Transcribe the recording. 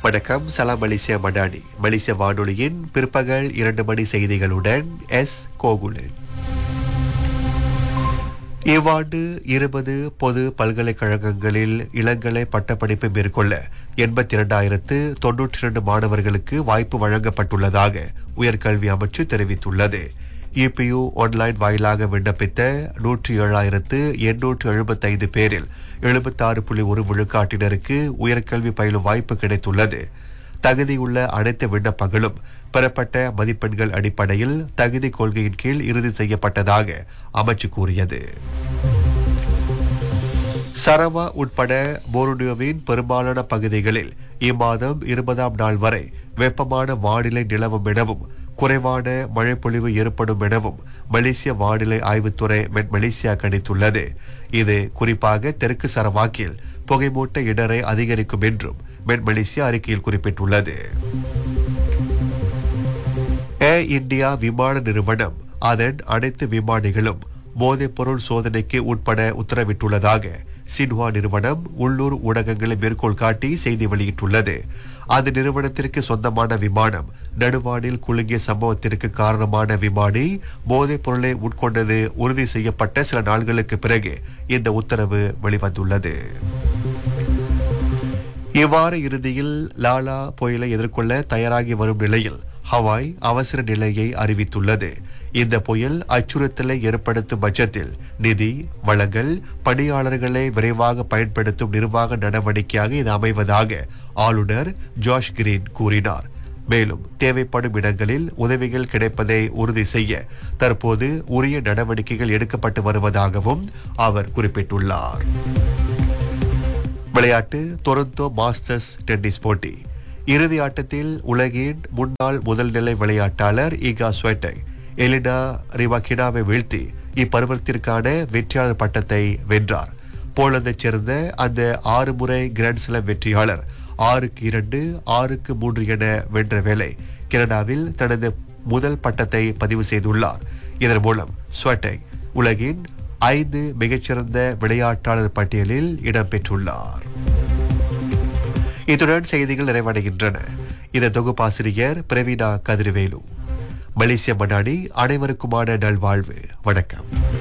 வணக்கம் சலாம் மலேசியா மடானி மலேசிய வானொலியின் பிற்பகல் இரண்டு மணி செய்திகளுடன் எஸ் கோகுலன் இவ்வாண்டு இருபது பொது பல்கலைக்கழகங்களில் இளங்கலை பட்டப்படிப்பு மேற்கொள்ள எண்பத்தி இரண்டாயிரத்து தொன்னூற்றி இரண்டு மாணவர்களுக்கு வாய்ப்பு வழங்கப்பட்டுள்ளதாக உயர்கல்வி அமைச்சு தெரிவித்துள்ளது இபியு ஆன்லைன் வாயிலாக விண்ணப்பித்த நூற்றி ஏழாயிரத்து எண்ணூற்று எழுபத்தைந்து பேரில் எழுபத்தாறு புள்ளி ஒரு விழுக்காட்டினருக்கு உயர்கல்வி பயிலும் வாய்ப்பு கிடைத்துள்ளது தகுதியுள்ள அனைத்து விண்ணப்பங்களும் பெறப்பட்ட மதிப்பெண்கள் அடிப்படையில் தகுதி கொள்கையின் கீழ் இறுதி செய்யப்பட்டதாக அமைச்சு கூறியது சரவா உட்பட போர்னியோவின் பெரும்பாலான பகுதிகளில் இம்மாதம் இருபதாம் நாள் வரை வெப்பமான வானிலை நிலவும் எனவும் குறைவான மழைப்பொழிவு ஏற்படும் எனவும் மலேசிய வானிலை ஆய்வுத்துறை மென் மலேசியா கணித்துள்ளது இது குறிப்பாக தெற்கு சரவாக்கில் புகைமூட்ட இடரை அதிகரிக்கும் என்றும் மென் மலேசியா அறிக்கையில் குறிப்பிட்டுள்ளது ஏர் இந்தியா விமான நிறுவனம் அதன் அனைத்து விமானிகளும் போதைப் பொருள் சோதனைக்கு உட்பட உத்தரவிட்டுள்ளதாக சின்ஹுவா நிறுவனம் உள்ளூர் ஊடகங்களை மேற்கோள் காட்டி செய்தி வெளியிட்டுள்ளது அந்த நிறுவனத்திற்கு சொந்தமான விமானம் நடுவானில் குலுங்கிய சம்பவத்திற்கு காரணமான விமானி போதைப் பொருளை உட்கொண்டது உறுதி செய்யப்பட்ட சில நாள்களுக்கு பிறகு இந்த உத்தரவு வெளிவந்துள்ளது இவ்வாறு இறுதியில் லாலா புயலை எதிர்கொள்ள தயாராகி வரும் நிலையில் ஹவாய் அவசர நிலையை அறிவித்துள்ளது இந்த புயல் அச்சுறுத்தலை ஏற்படுத்தும் பட்சத்தில் நிதி வளங்கள் பணியாளர்களை விரைவாக பயன்படுத்தும் நிர்வாக நடவடிக்கையாக இது அமைவதாக ஆளுநர் ஜாஷ் கிரீன் கூறினார் மேலும் தேவைப்படும் இடங்களில் உதவிகள் கிடைப்பதை உறுதி செய்ய தற்போது உரிய நடவடிக்கைகள் எடுக்கப்பட்டு வருவதாகவும் அவர் குறிப்பிட்டுள்ளார் விளையாட்டு டொரண்டோ மாஸ்டர்ஸ் டென்னிஸ் போட்டி இறுதி ஆட்டத்தில் உலகின் முன்னாள் முதல் நிலை விளையாட்டாளர் ஈகா ஸ்வெட்டை எலினா ரிவாகினாவை வீழ்த்தி இப்பருவத்திற்கான வெற்றியாளர் பட்டத்தை வென்றார் போலந்தைச் சேர்ந்த அந்த ஆறு முறை கிராண்ட் ஸ்லாம் வெற்றியாளர் ஆறுக்கு இரண்டு ஆறுக்கு மூன்று என வென்ற வேளை கனடாவில் தனது முதல் பட்டத்தை பதிவு செய்துள்ளார் இதன் மூலம் ஸ்வெட்டை உலகின் ஐந்து மிகச்சிறந்த விளையாட்டாளர் பட்டியலில் இடம்பெற்றுள்ளார் இத்துடன் செய்திகள் நிறைவடைகின்றன இந்த தொகுப்பாசிரியர் பிரவீனா கதிர்வேலு மலேசிய மடானி அனைவருக்குமான நல்வாழ்வு வணக்கம்